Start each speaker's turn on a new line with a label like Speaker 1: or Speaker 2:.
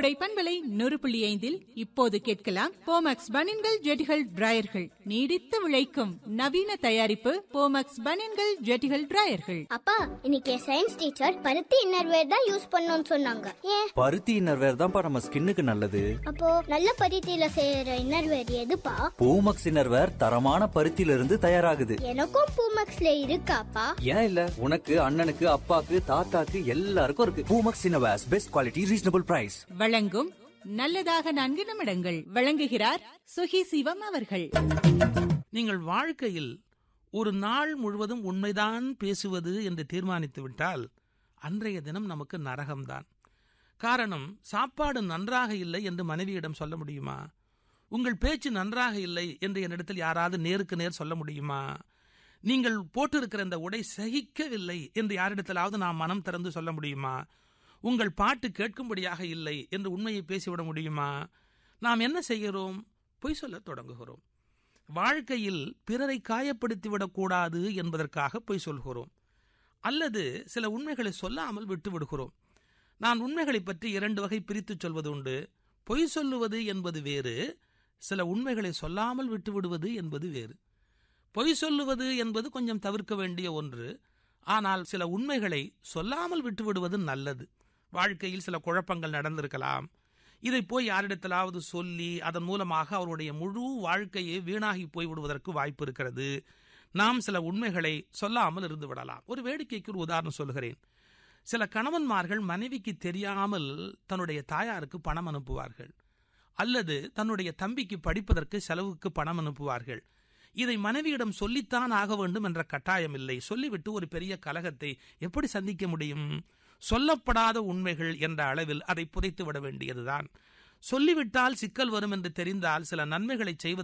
Speaker 1: கோடை பண்பலை நூறு புள்ளி ஐந்தில் இப்போது கேட்கலாம் போமக்ஸ் பனின்கள் ஜெட்டிகள் டிராயர்கள் நீடித்து விளைக்கும் நவீன தயாரிப்பு போமக்ஸ் பனின்கள் ஜெட்டிகள் டிராயர்கள்
Speaker 2: அப்பா இன்னைக்கு சயின்ஸ் டீச்சர் பருத்தி இன்னர்வேர் தான் யூஸ் பண்ணணும்னு சொன்னாங்க ஏன்
Speaker 3: பருத்தி இன்னர்வேர் தான்ப்பா நம்ம ஸ்கின்னுக்கு நல்லது
Speaker 2: அப்போ நல்ல பருத்தியில செய்யற இன்னர்வேர் எதுப்பா
Speaker 3: பூமக்ஸ் இன்னர்வேர் தரமான பருத்தியில இருந்து தயாராகுது
Speaker 2: எனக்கும் பூமக்ஸ்ல இருக்காப்பா
Speaker 3: ஏன் இல்ல உனக்கு அண்ணனுக்கு அப்பாக்கு தாத்தாக்கு எல்லாருக்கும் இருக்கு Poomex innerwears best quality reasonable price
Speaker 1: வழங்கும் நல்லதாக நான்கு நிமிடங்கள் வழங்குகிறார் சுகி சிவம் அவர்கள்
Speaker 4: நீங்கள் வாழ்க்கையில் ஒரு நாள் முழுவதும் உண்மைதான் பேசுவது என்று தீர்மானித்து விட்டால் அன்றைய தினம் நமக்கு நரகம்தான் காரணம் சாப்பாடு நன்றாக இல்லை என்று மனைவியிடம் சொல்ல முடியுமா உங்கள் பேச்சு நன்றாக இல்லை என்று என்னிடத்தில் யாராவது நேருக்கு நேர் சொல்ல முடியுமா நீங்கள் போட்டிருக்கிற இந்த உடை சகிக்கவில்லை என்று யாரிடத்திலாவது நாம் மனம் திறந்து சொல்ல முடியுமா உங்கள் பாட்டு கேட்கும்படியாக இல்லை என்று உண்மையை பேசிவிட முடியுமா நாம் என்ன செய்கிறோம் பொய் சொல்லத் தொடங்குகிறோம் வாழ்க்கையில் பிறரை காயப்படுத்திவிடக் கூடாது என்பதற்காக பொய் சொல்கிறோம் அல்லது சில உண்மைகளை சொல்லாமல் விட்டு விடுகிறோம் நான் உண்மைகளை பற்றி இரண்டு வகை பிரித்துச் சொல்வது உண்டு பொய் சொல்லுவது என்பது வேறு சில உண்மைகளை சொல்லாமல் விட்டு விடுவது என்பது வேறு பொய் சொல்லுவது என்பது கொஞ்சம் தவிர்க்க வேண்டிய ஒன்று ஆனால் சில உண்மைகளை சொல்லாமல் விட்டு விடுவது நல்லது வாழ்க்கையில் சில குழப்பங்கள் நடந்திருக்கலாம் இதை போய் யாரிடத்திலாவது சொல்லி அதன் மூலமாக அவருடைய முழு வாழ்க்கையே வீணாகி போய்விடுவதற்கு வாய்ப்பு இருக்கிறது நாம் சில உண்மைகளை சொல்லாமல் இருந்து விடலாம் ஒரு வேடிக்கைக்கு ஒரு உதாரணம் சொல்கிறேன் சில கணவன்மார்கள் மனைவிக்கு தெரியாமல் தன்னுடைய தாயாருக்கு பணம் அனுப்புவார்கள் அல்லது தன்னுடைய தம்பிக்கு படிப்பதற்கு செலவுக்கு பணம் அனுப்புவார்கள் இதை மனைவியிடம் சொல்லித்தான் ஆக வேண்டும் என்ற கட்டாயம் இல்லை சொல்லிவிட்டு ஒரு பெரிய கலகத்தை எப்படி சந்திக்க முடியும் சொல்லப்படாத உண்மைகள் என்ற அளவில் அதை புதைத்து விட வேண்டியதுதான் சொல்லிவிட்டால் சிக்கல் வரும் என்று தெரிந்தால் சில நன்மைகளை செய்வது